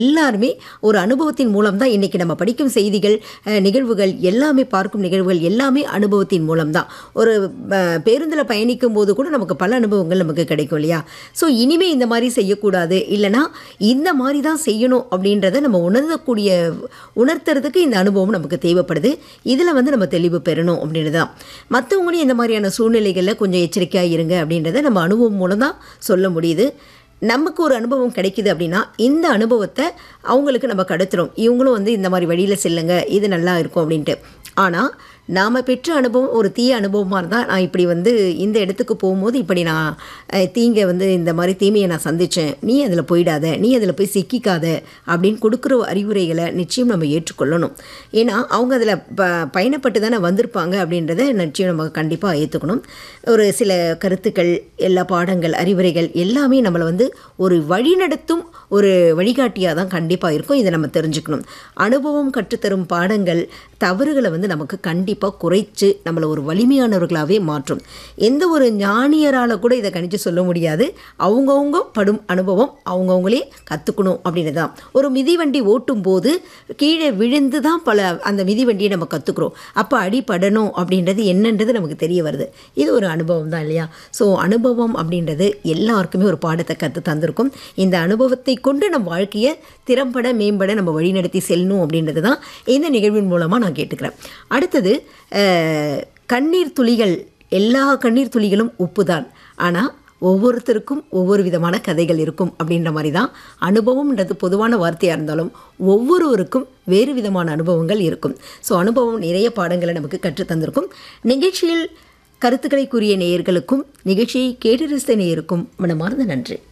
எல்லாருமே ஒரு அனுபவத்தின் மூலம் தான் இன்றைக்கி நம்ம படிக்கும் செய்திகள் அஹ், நிகழ்வுகள் எல்லாமே பார்க்கும் நிகழ்வுகள் எல்லாமே அனுபவத்தின் மூலம் தான் ஒரு பேருந்தில் பயணிக்கும் போது கூட நமக்கு பல அனுபவங்கள் நமக்கு கிடைக்கும் இல்லையா ஸோ இனிமே இந்த மாதிரி செய்யக்கூடாது இல்லைனா இந்த மாதிரி தான் செய்யணும் அப்படின்றத நம்ம உணர்ந்தக்கூடிய உணர்த்துறதுக்கு இந்த அனுபவம் நமக்கு தேவைப்படுது இதில் வந்து நம்ம தெளிவு பெறணும் அப்படின்றது தான் மற்றவங்களையும் இந்த மாதிரியான சூழ்நிலைகளில் கொஞ்சம் எச்சரிக்கையாக இருங்க அப்படின்றத நம்ம அனுபவம் மூலம் தான் சொல்ல முடியுது நமக்கு ஒரு அனுபவம் கிடைக்குது அப்படின்னா இந்த அனுபவத்தை அவங்களுக்கு நம்ம கடத்துறோம் இவங்களும் வந்து இந்த மாதிரி வழியில் செல்லுங்க இது நல்லா இருக்கும் அப்படின்ட்டு ஆனால் நாம் பெற்ற அனுபவம் ஒரு தீய அனுபவமாக இருந்தால் நான் இப்படி வந்து இந்த இடத்துக்கு போகும்போது இப்படி நான் அஹ், தீங்கை வந்து இந்த மாதிரி தீமையை நான் சந்தித்தேன் நீ அதில் போயிடாத நீ அதில் போய் சிக்கிக்காத அப்படின்னு கொடுக்குற அறிவுரைகளை நிச்சயம் நம்ம ஏற்றுக்கொள்ளணும் ஏன்னா அவங்க அதில் ப பயணப்பட்டு தானே வந்திருப்பாங்க அப்படின்றத நிச்சயம் நம்ம கண்டிப்பாக ஏற்றுக்கணும் ஒரு சில கருத்துக்கள் எல்லா பாடங்கள் அறிவுரைகள் எல்லாமே நம்மளை வந்து ஒரு வழிநடத்தும் ஒரு வழிகாட்டியாக தான் கண்டிப்பாக இருக்கும் இதை நம்ம தெரிஞ்சுக்கணும் அனுபவம் கற்றுத்தரும் பாடங்கள் தவறுகளை வந்து நமக்கு கண்டிப்பாக குறைச்சு நம்மளை ஒரு வலிமையானவர்களாகவே மாற்றும் எந்த ஒரு ஞானியரால் கூட இதை கணிச்சு சொல்ல முடியாது அவங்கவுங்க படும் அனுபவம் அவங்கவுங்களே கற்றுக்கணும் அப்படின்னு தான் ஒரு மிதிவண்டி ஓட்டும் போது கீழே விழுந்து தான் பல அந்த மிதிவண்டியை நம்ம கற்றுக்குறோம் அப்போ அடிபடணும் அப்படின்றது என்னன்றது நமக்கு தெரிய வருது இது ஒரு அனுபவம் தான் இல்லையா ஸோ அனுபவம் அப்படின்றது எல்லாருக்குமே ஒரு பாடத்தை கற்று தந்திருக்கும் இந்த அனுபவத்தை கொண்டு நம்ம வாழ்க்கையை திறம்பட மேம்பட நம்ம வழிநடத்தி செல்லணும் அப்படின்றது தான் இந்த நிகழ்வின் மூலமாக நான் கேட்டுக்கிறேன் அடுத்தது அஹ், கண்ணீர் துளிகள் எல்லா கண்ணீர் துளிகளும் உப்பு தான் ஆனால் ஒவ்வொருத்தருக்கும் ஒவ்வொரு விதமான கதைகள் இருக்கும் அப்படின்ற மாதிரி தான் அனுபவம்ன்றது பொதுவான வார்த்தையாக இருந்தாலும் ஒவ்வொருவருக்கும் வேறு விதமான அனுபவங்கள் இருக்கும் ஸோ அனுபவம் நிறைய பாடங்களை நமக்கு கற்றுத் தந்திருக்கும் நிகழ்ச்சியில் கருத்துக்களை கூறிய நேயர்களுக்கும் நிகழ்ச்சியை கேட்டு ரசித்த நேயருக்கும் மனமார்ந்த நன்றி